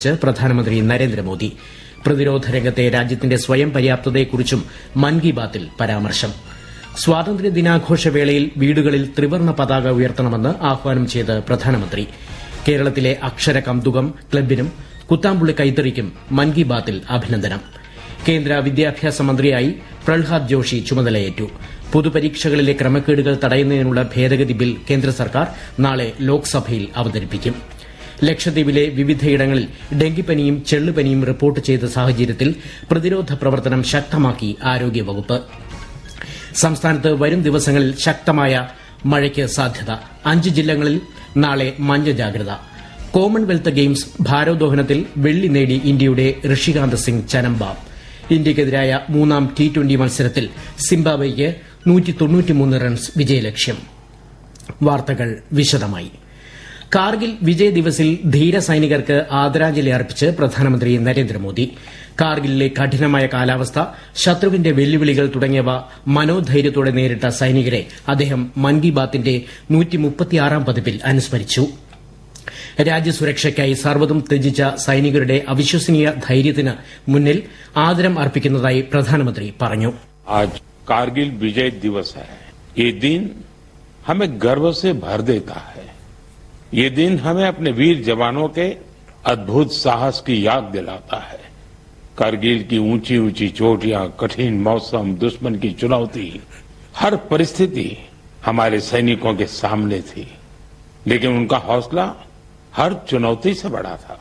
ച്ച് പ്രധാനമന്ത്രി നരേന്ദ്രമോദി പ്രതിരോധ രംഗത്തെ രാജ്യത്തിന്റെ സ്വയം പര്യാപ്തതയെക്കുറിച്ചും മൻ കി ബാത്തിൽ പരാമർശം സ്വാതന്ത്ര്യ ദിനാഘോഷവേളയിൽ വീടുകളിൽ ത്രിവർണ്ണ പതാക ഉയർത്തണമെന്ന് ആഹ്വാനം ചെയ്ത് പ്രധാനമന്ത്രി കേരളത്തിലെ അക്ഷര കൌതുകം ക്ലബിനും കുത്താമ്പുള്ളി കൈത്തറിക്കും മൻ കി ബാത്തിൽ അഭിനന്ദനം കേന്ദ്ര വിദ്യാഭ്യാസ മന്ത്രിയായി പ്രഹ്ലാദ് ജോഷി ചുമതലയേറ്റു പൊതുപരീക്ഷകളിലെ ക്രമക്കേടുകൾ തടയുന്നതിനുള്ള ഭേദഗതി ബിൽ കേന്ദ്ര സർക്കാർ നാളെ ലോക്സഭയിൽ അവതരിപ്പിക്കും ലക്ഷദ്വീപിലെ വിവിധയിടങ്ങളിൽ ഡെങ്കിപ്പനിയും ചെള്ളുപനിയും റിപ്പോർട്ട് ചെയ്ത സാഹചര്യത്തിൽ പ്രതിരോധ പ്രവർത്തനം ശക്തമാക്കി ആരോഗ്യവകുപ്പ് സംസ്ഥാനത്ത് വരും ദിവസങ്ങളിൽ ശക്തമായ മഴയ്ക്ക് സാധ്യത അഞ്ച് ജില്ലകളിൽ നാളെ മഞ്ഞ ജാഗ്രത കോമൺവെൽത്ത് ഗെയിംസ് ഭാരോദ്വഹനത്തിൽ വെള്ളി നേടി ഇന്ത്യയുടെ ഋഷികാന്ത് സിംഗ് ചനംബാം ഇന്ത്യയ്ക്കെതിരായ മൂന്നാം ടി ട്വന്റി മത്സരത്തിൽ സിംബാബ്വെയ്ക്ക് റൺസ് വിജയലക്ഷ്യം വാർത്തകൾ വിശദമായി കാർഗിൽ വിജയ് ദിവസിൽ ധീര സൈനികർക്ക് ആദരാഞ്ജലി അർപ്പിച്ച് പ്രധാനമന്ത്രി നരേന്ദ്രമോദി കാർഗിലിലെ കഠിനമായ കാലാവസ്ഥ ശത്രുവിന്റെ വെല്ലുവിളികൾ തുടങ്ങിയവ മനോധൈര്യത്തോടെ നേരിട്ട സൈനികരെ അദ്ദേഹം മൻ കി ബാത്തിന്റെ പതിപ്പിൽ അനുസ്മരിച്ചു രാജ്യസുരക്ഷയ്ക്കായി സർവ്വതും ത്യജിച്ച സൈനികരുടെ അവിശ്വസനീയ ധൈര്യത്തിന് മുന്നിൽ ആദരം അർപ്പിക്കുന്നതായി പ്രധാനമന്ത്രി പറഞ്ഞു आज कारगिल विजय दिवस है ये दिन हमें गर्व से भर देता है ये दिन हमें अपने वीर जवानों के अद्भुत साहस की याद दिलाता है कारगिल की ऊंची ऊंची चोटियां कठिन मौसम दुश्मन की चुनौती हर परिस्थिति हमारे सैनिकों के सामने थी लेकिन उनका हौसला हर चुनौती से बड़ा था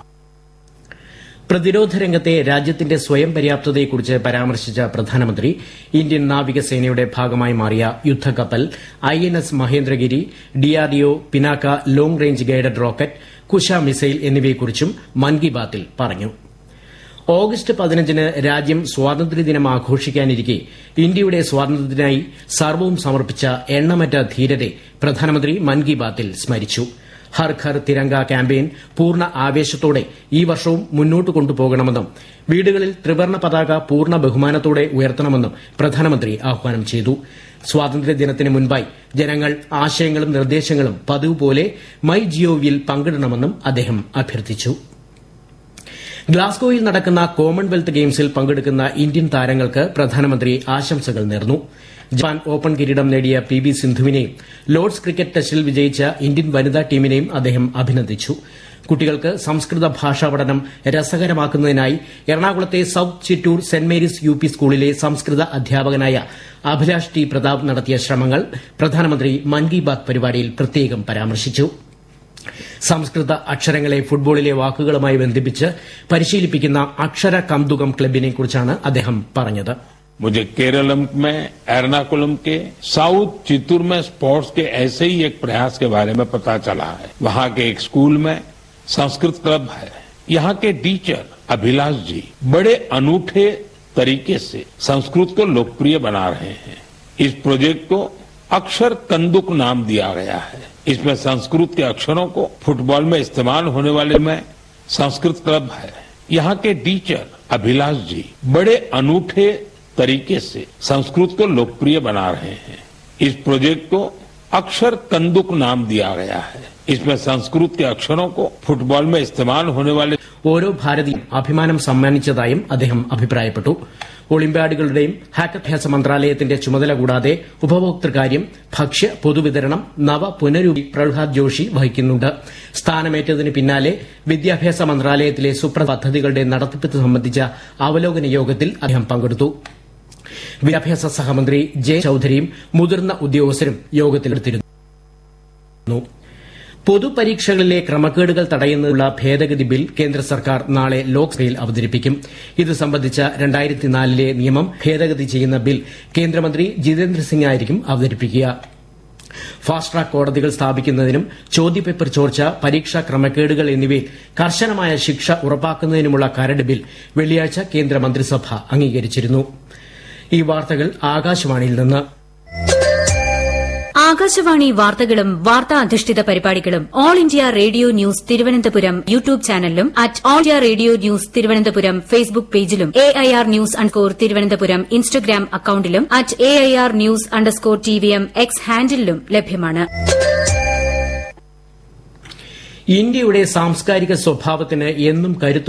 പ്രതിരോധ രംഗത്തെ രാജ്യത്തിന്റെ സ്വയം പര്യാപ്തതയെക്കുറിച്ച് പരാമർശിച്ച പ്രധാനമന്ത്രി ഇന്ത്യൻ നാവികസേനയുടെ ഭാഗമായി മാറിയ യുദ്ധക്കപ്പൽ I N S Mahendragiri DRDO Pinaka long range guided rocket Kusha missile എന്നിവയെക്കുറിച്ചും മൻ കി ബാത്തിൽ പറഞ്ഞു ഓഗസ്റ്റ് പതിനഞ്ചിന് രാജ്യം സ്വാതന്ത്ര്യദിനം ആഘോഷിക്കാനിരിക്കെ ഇന്ത്യയുടെ സ്വാതന്ത്ര്യത്തിനായി സർവ്വവും സമർപ്പിച്ച എണ്ണമറ്റ ധീരരെ പ്രധാനമന്ത്രി മൻ കി ബാത്തിൽ സ്മരിച്ചു ഹർ ഘർ തിരങ്ക ക്യാമ്പയിൻ പൂർണ്ണ ആവേശത്തോടെ ഈ വർഷവും മുന്നോട്ട് കൊണ്ടുപോകണമെന്നും വീടുകളിൽ ത്രിവർണ്ണ പതാക പൂർണ്ണ ബഹുമാനത്തോടെ ഉയർത്തണമെന്നും പ്രധാനമന്ത്രി ആഹ്വാനം ചെയ്തു സ്വാതന്ത്ര്യദിനത്തിന് മുൻപായി ജനങ്ങൾ ആശയങ്ങളും നിർദ്ദേശങ്ങളും പതിവ് പോലെ മൈ ജിഒവിയിൽ പങ്കിടണമെന്നും അദ്ദേഹം അഭ്യർത്ഥിച്ചു ഗ്ലാസ്ഗോയിൽ നടക്കുന്ന കോമൺവെൽത്ത് ഗെയിംസിൽ പങ്കെടുക്കുന്ന ഇന്ത്യൻ താരങ്ങൾക്ക് പ്രധാനമന്ത്രി ആശംസകൾ നേർന്നു ജപ്പാൻ ഓപ്പൺ കിരീടം നേടിയ പി ബി സിന്ധുവിനെയും ലോർഡ്സ് ക്രിക്കറ്റ് ടെസ്റ്റിൽ വിജയിച്ച ഇന്ത്യൻ വനിതാ ടീമിനെയും അദ്ദേഹം അഭിനന്ദിച്ചു കുട്ടികൾക്ക് സംസ്കൃത ഭാഷാ പഠനം രസകരമാക്കുന്നതിനായി എറണാകുളത്തെ സൌത്ത് ചിറ്റൂർ സെന്റ് മേരീസ് യു പി സ്കൂളിലെ സംസ്കൃത അധ്യാപകനായ അഭിലാഷ് ടി പ്രതാപ് നടത്തിയ ശ്രമങ്ങൾ പ്രധാനമന്ത്രി മൻ കി ബാത് പരിപാടിയിൽ പ്രത്യേകം പരാമർശിച്ചു സംസ്കൃത അക്ഷരങ്ങളെ ഫുട്ബോളിലെ വാക്കുകളുമായി ബന്ധിപ്പിച്ച് പരിശീലിപ്പിക്കുന്ന അക്ഷര കന്തുകം ക്ലബിനെക്കുറിച്ചാണ് അദ്ദേഹം പറഞ്ഞത് मुझे केरलम में एर्नाकुलम के साउथ चित्तूर में स्पोर्ट्स के ऐसे ही एक प्रयास के बारे में पता चला है वहां के एक स्कूल में संस्कृत क्लब है यहाँ के टीचर अभिलाष जी बड़े अनूठे तरीके से संस्कृत को लोकप्रिय बना रहे हैं इस प्रोजेक्ट को अक्षर कंदुक नाम दिया गया है इसमें संस्कृत के अक्षरों को फुटबॉल में इस्तेमाल होने वाले में संस्कृत क्लब है यहाँ के टीचर अभिलाष जी बड़े अनूठे तरीके से संस्कृत को लोकप्रिय बना रहे हैं इस प्रोजेक्ट को अक्षर कंदुक नाम दिया गया है इसमें संस्कृत के अक्षरों को फुटबॉल में इस्तेमाल होने वाले ഓരോ ഭാരതീയും അഭിമാനം സമ്മാനിച്ചതായും അദ്ദേഹം അഭിപ്രായപ്പെട്ടു ഒളിമ്പ്യാഡുകളുടെയും ഹാക്കഭ്യാസ മന്ത്രാലയത്തിന്റെ ചുമതല കൂടാതെ ഉപഭോക്തൃകാര്യം ഭക്ഷ്യ പൊതുവിതരണം നവ പുനരൂപി പ്രഹ്ലാദ് ജോഷി വഹിക്കുന്നുണ്ട് സ്ഥാനമേറ്റതിന് പിന്നാലെ വിദ്യാഭ്യാസ മന്ത്രാലയത്തിലെ സുപ്രധാന പദ്ധതികളുടെ നടത്തിപ്പ് സംബന്ധിച്ച അവലോകന യോഗത്തിൽ അദ്ദേഹം പങ്കെടുത്തു വിദ്യാഭ്യാസ സഹമന്ത്രി ജെ ചൌധരിയും മുതിർന്ന ഉദ്യോഗസ്ഥരും യോഗത്തിലെടുത്തിരുന്നു പൊതുപരീക്ഷകളിലെ ക്രമക്കേടുകൾ തടയുന്നതിനുള്ള ഭേദഗതി ബിൽ കേന്ദ്ര സർക്കാർ നാളെ ലോക്സഭയിൽ അവതരിപ്പിക്കും ഇത് സംബന്ധിച്ച രണ്ടായിരത്തിനാലിലെ നിയമം ഭേദഗതി ചെയ്യുന്ന ബിൽ കേന്ദ്രമന്ത്രി ജിതേന്ദ്ര സിംഗ് ആയിരിക്കും അവതരിപ്പിക്കുക ഫാസ്റ്റ് ട്രാക്ക് കോടതികൾ സ്ഥാപിക്കുന്നതിനും ചോദ്യപേപ്പർ ചോർച്ച പരീക്ഷാ ക്രമക്കേടുകൾ എന്നിവയിൽ കർശനമായ ശിക്ഷ ഉറപ്പാക്കുന്നതിനുമുള്ള കരട് ബിൽ വെള്ളിയാഴ്ച കേന്ദ്രമന്ത്രിസഭ അംഗീകരിച്ചിരുന്നു ഈ വാർത്തകൾ ആകാശവാണിയിൽ നിന്ന് ആകാശവാണി വാർത്തകളും വാർത്താ അധിഷ്ഠിത പരിപാടികളും All India Radio news Thiruvananthapuram YouTube ചാനലിലും at All India Radio news Thiruvananthapuram Facebook പേജിലും A I R news underscore Thiruvananthapuram Instagram അക്കൌണ്ടിലും at A I R news underscore T V M X ഹാൻഡിലും ലഭ്യമാണ് ഇന്ത്യയുടെ സാംസ്കാരിക സ്വഭാവത്തിന് എന്നും കരുത്ത്